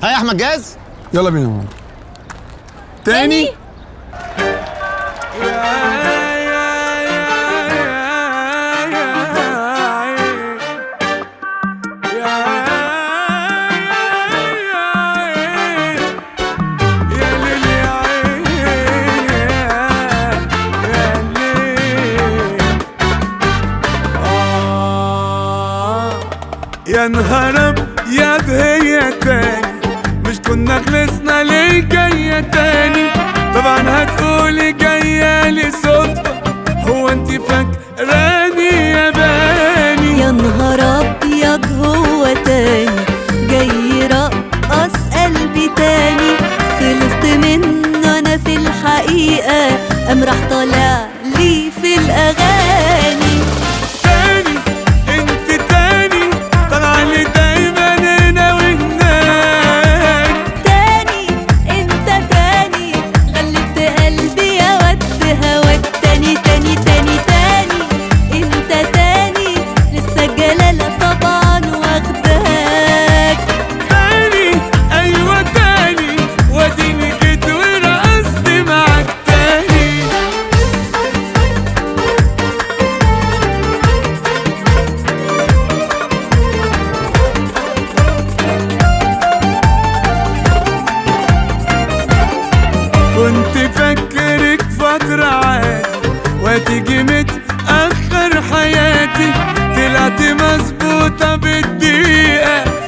ها يا احمد جاهز يلا بينا يا ماما تاني يا نهار يا هي تاني مش كنا خلصنا ليه جاية تاني طبعا هتقولي جاية لي صدفة هو انت فاكراني يا باني يا نهار ابيض هو تاني جاي يرقص قلبي تاني خلصت منه انا في الحقيقة قام راح طالع لي في الاغاني تاني انت تاني طالعة لي دايما هنا وهناك تاني انت تاني غلبت قلبي يا ود هواك تاني تاني تاني تاني انت تاني لسه الجلالة طبعا واخداك تاني ايوه تاني واديني جيت ورقصت معاك تاني كنت فاكرك فترة عادي وتيجي متأخر حياتي طلعت مظبوطة بالدقيقة